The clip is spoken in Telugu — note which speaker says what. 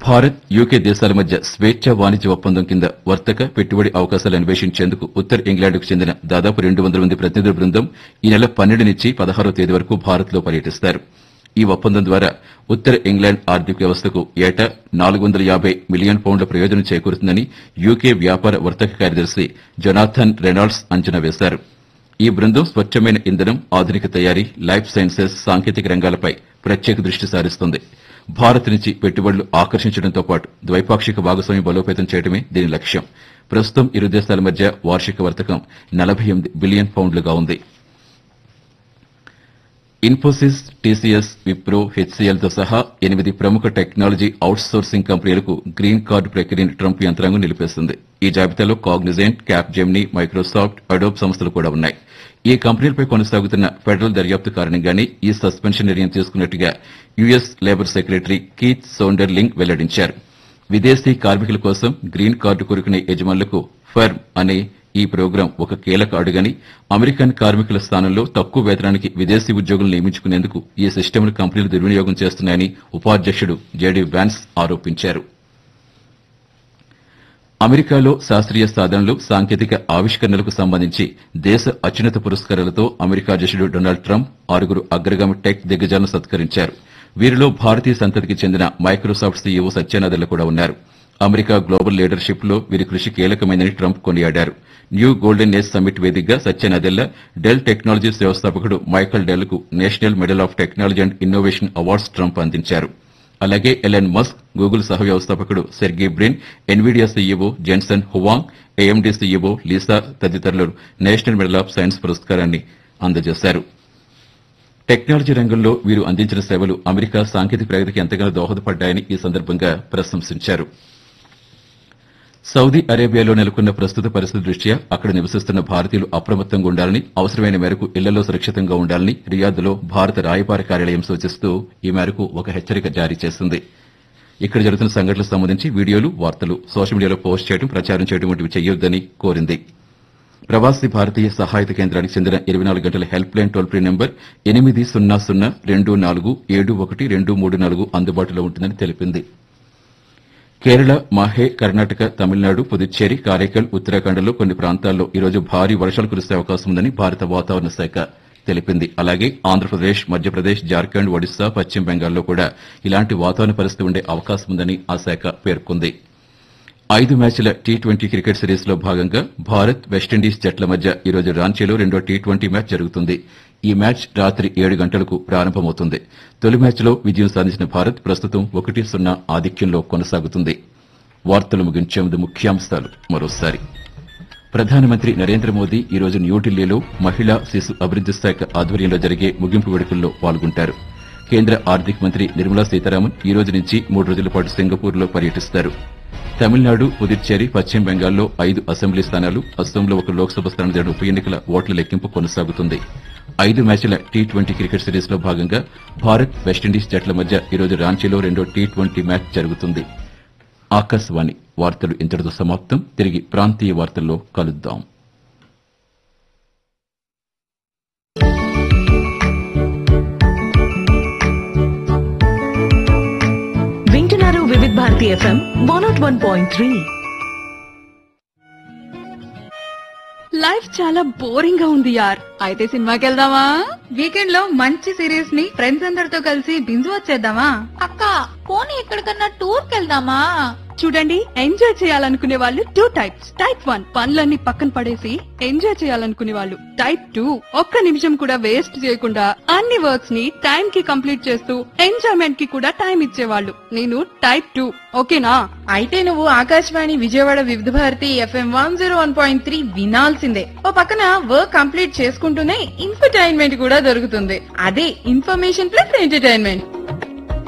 Speaker 1: భారత్ యూకే దేశాల మధ్య స్వేచ్ఛ వాణిజ్య ఒప్పందం కింద వర్తక పెట్టుబడి అవకాశాలు అన్వేషించేందుకు ఉత్తర ఇంగ్లాండ్కు చెందిన దాదాపు రెండు వందల మంది ప్రతినిధుల బృందం ఈ నెల పన్నెండు నుంచి పదహారో తేదీ వరకు భారత్లో పర్యటిస్తారు ఈ ఒప్పందం ద్వారా ఉత్తర ఇంగ్లాండ్ ఆర్థిక వ్యవస్థకు ఏటా నాలుగు వందల యాబై మిలియన్ పౌండ్ల ప్రయోజనం చేకూరుతుందని యూకే వ్యాపార వర్తక కార్యదర్శి జొనాథన్ రెనాల్డ్స్ అంచనా వేశారు ఈ బృందం స్వచ్ఛమైన ఇంధనం ఆధునిక తయారీ లైఫ్ సైన్సెస్ సాంకేతిక రంగాలపై ప్రత్యేక దృష్టి సారిస్తుంది భారత్ నుంచి పెట్టుబడులు ఆకర్షించడంతో పాటు ద్వైపాక్షిక భాగస్వామ్యం బలోపేతం చేయడమే దీని లక్ష్యం ప్రస్తుతం ఇరు దేశాల మధ్య వార్షిక వర్తకం నలభై ఎనిమిది బిలియన్ పౌండ్లుగా ఉంది ఇన్ఫోసిస్ టీసీఎస్ విప్రో హెచ్సీఎల్ తో సహా ఎనిమిది ప్రముఖ టెక్నాలజీ అవుట్సోర్సింగ్ కంపెనీలకు గ్రీన్ కార్డు ప్రక్రియను ట్రంప్ యంత్రాంగం నిలిపేస్తుంది ఈ జాబితాలో Cognizant Capgemini Microsoft Adobe సంస్థలు కూడా ఉన్నాయి ఈ కంపెనీలపై కొనసాగుతున్న ఫెడరల్ దర్యాప్తు కారణంగానే ఈ సస్పెన్షన్ నిర్ణయం తీసుకున్నట్టుగా US labour secretary Keith Sonderling వెల్లడించారు విదేశీ కార్మికుల కోసం గ్రీన్ కార్డు కోరుకునే యజమానులకు ఫర్మ్ అనే ఈ ప్రోగ్రాం ఒక కీలక అడుగని అమెరికన్ కార్మికుల స్థానంలో తక్కువ వేతనానికి విదేశీ ఉద్యోగులు నియమించుకునేందుకు ఈ సిస్టమ్ను కంపెనీలు దుర్వినియోగం చేస్తున్నాయని ఉపాధ్యక్షుడు జేడీ వ్యాన్స్ ఆరోపించారు అమెరికాలో శాస్త్రీయ సాధనలు సాంకేతిక ఆవిష్కరణలకు సంబంధించి దేశ అత్యున్నత పురస్కారాలతో అమెరికా అధ్యక్షుడు డొనాల్డ్ ట్రంప్ ఆరుగురు అగ్రగామి టెక్ దిగ్గజాలను సత్కరించారు వీరిలో భారతీయ సంతతికి చెందిన మైక్రోసాఫ్ట్ సీఈఓ సత్యనాదెల్ల కూడా ఉన్నారు అమెరికా గ్లోబల్ లీడర్షిప్ లో వీరి కృషి కీలకమైందని ట్రంప్ కొనియాడారు న్యూ గోల్డెన్ ఏజ్ సమ్మిట్ వేదికగా సత్యనాదెల్ల డెల్ టెక్నాలజీస్ వ్యవస్థాపకుడు మైకల్ డెల్ కు national medal of technology and innovation awards Trump అందించారు అలాగే ఎలెన్ మస్క్ గూగుల్ సహ వ్యవస్థాపకుడు Sergey Brin Nvidia CEO Jensen Huang AMD CEO Lisa తదితరులు నేషనల్ మెడల్ ఆఫ్ సైన్స్ పురస్కారాన్ని అందజేశారు టెక్నాలజీ రంగంలో వీరు అందించిన సేవలు అమెరికా సాంకేతిక ప్రగతికి ఎంతగానో దోహదపడ్డాయని ఈ సందర్భంగా ప్రశంసించారు సౌదీ అరేబియాలో నెలకొన్న ప్రస్తుత పరిస్థితి దృష్ట్యా అక్కడ నివసిస్తున్న భారతీయులు అప్రమత్తంగా ఉండాలని అవసరమైన మేరకు ఇళ్లలో సురక్షితంగా ఉండాలని రియాద్లో భారత రాయబార కార్యాలయం సూచిస్తూ ఈ మేరకు ఒక హెచ్చరిక జారీ చేసింది ఇక్కడ జరుగుతున్న సంఘటనలకు సంబంధించి వీడియోలు వార్తలు సోషల్ మీడియాలో పోస్ట్ చేయడం ప్రచారం చేయడం వంటివి చేయొద్దని కోరింది ప్రవాసీ భారతీయ సహాయత కేంద్రానికి చెందిన ఇరవై నాలుగు గంటల help line toll free number ఎనిమిది సున్నా సున్నా రెండు నాలుగు ఏడు ఒకటి రెండు మూడు నాలుగు అందుబాటులో ఉంటుందని తెలిపింది కేరళ మాహే కర్ణాటక తమిళనాడు పుదుచ్చేరి కారైకల్ ఉత్తరాఖండ్లో కొన్ని ప్రాంతాల్లో ఈరోజు భారీ వర్షాలు కురిసే అవకాశం ఉందని భారత వాతావరణ శాఖ తెలిపింది అలాగే ఆంధ్రప్రదేశ్ మధ్యప్రదేశ్ జార్ఖండ్ ఒడిశా పశ్చిమ బెంగాల్లో కూడా ఇలాంటి వాతావరణ పరిస్థితి ఉండే అవకాశం ఉందని ఆ శాఖ పేర్కొంది ఐదు మ్యాచ్ల టీ ట్వంటీ క్రికెట్ సిరీస్ లో భాగంగా భారత్ వెస్టిండీస్ జట్ల మధ్య ఈరోజు రాంచీలో రెండో టీ ట్వంటీ మ్యాచ్ జరుగుతుంది ఈ మ్యాచ్ రాత్రి ఏడు గంటలకు ప్రారంభమవుతుంది తొలి మ్యాచ్లో విజయం సాధించిన భారత్ ప్రస్తుతం ఒకటి సున్నా ఆధిక్యంలో కొనసాగుతుంది వార్తలు ముగించే ముందు ముఖ్యాంశాలు మరోసారి ప్రధానమంత్రి నరేంద్ర మోదీ ఈరోజు న్యూఢిల్లీలో మహిళా శిశు అభివృద్ది శాఖ ఆధ్వర్యంలో జరిగే ముగింపు వేడుకల్లో పాల్గొంటారు కేంద్ర ఆర్థిక మంత్రి నిర్మలా సీతారామన్ ఈ రోజు నుంచి మూడు రోజుల పాటు సింగపూర్లో పర్యటిస్తారు తమిళనాడు పుదుచ్చేరి పశ్చిమ బెంగాల్లో ఐదు అసెంబ్లీ స్థానాలు అస్సాంలో ఒక లోక్సభ స్థానం జరిగిన ఉప ఎన్నికల ఓట్ల లెక్కింపు కొనసాగుతుంది ఐదు మ్యాచ్ల టీ ట్వంటీ క్రికెట్ సిరీస్ లో భాగంగా భారత్ వెస్టిండీస్ జట్ల మధ్య ఈరోజు రాంచీలో రెండో టీ ట్వంటీ మ్యాచ్ జరుగుతుంది ఆకాశవాణి వార్తలు ఇంతటితో సమాప్తం తిరిగి ప్రాంతీయ వార్తల్లో కలుద్దాం
Speaker 2: వింటున్నారు Vividh Bharati FM one naught one point three
Speaker 3: life చాలా బోరింగ్ గా ఉంది యార్ అయితే సినిమాకి వెళ్దామా వీకెండ్ లో మంచి సిరీస్ ని ఫ్రెండ్స్ అందరితో కలిసి బింజు వచ్చేద్దామా
Speaker 4: అక్క పోనీ ఎక్కడికన్నా టూర్ కెళ్దామా
Speaker 3: చూడండి ఎంజాయ్ చేయాలనుకునే వాళ్ళు టూ టైప్స్ టైప్ వన్ పనులన్నీ పక్కన పడేసి ఎంజాయ్ చేయాలనుకునే వాళ్ళు టైప్ టూ ఒక్క నిమిషం కూడా వేస్ట్ చేయకుండా అన్ని వర్క్స్ ని టైం కి కంప్లీట్ చేస్తూ ఎంజాయ్మెంట్ కి కూడా టైం ఇచ్చేవాళ్ళు నేను టైప్ టూ ఓకేనా
Speaker 5: అయితే నువ్వు Akashvani Vijayawada Vividha Bharati FM one zero one point three వినాల్సిందే ఓ పక్కన వర్క్ కంప్లీట్ చేసుకుంటూనే ఇన్ఫర్టైన్మెంట్ కూడా దొరుకుతుంది అదే ఇన్ఫర్మేషన్ ప్లస్ ఎంటర్టైన్మెంట్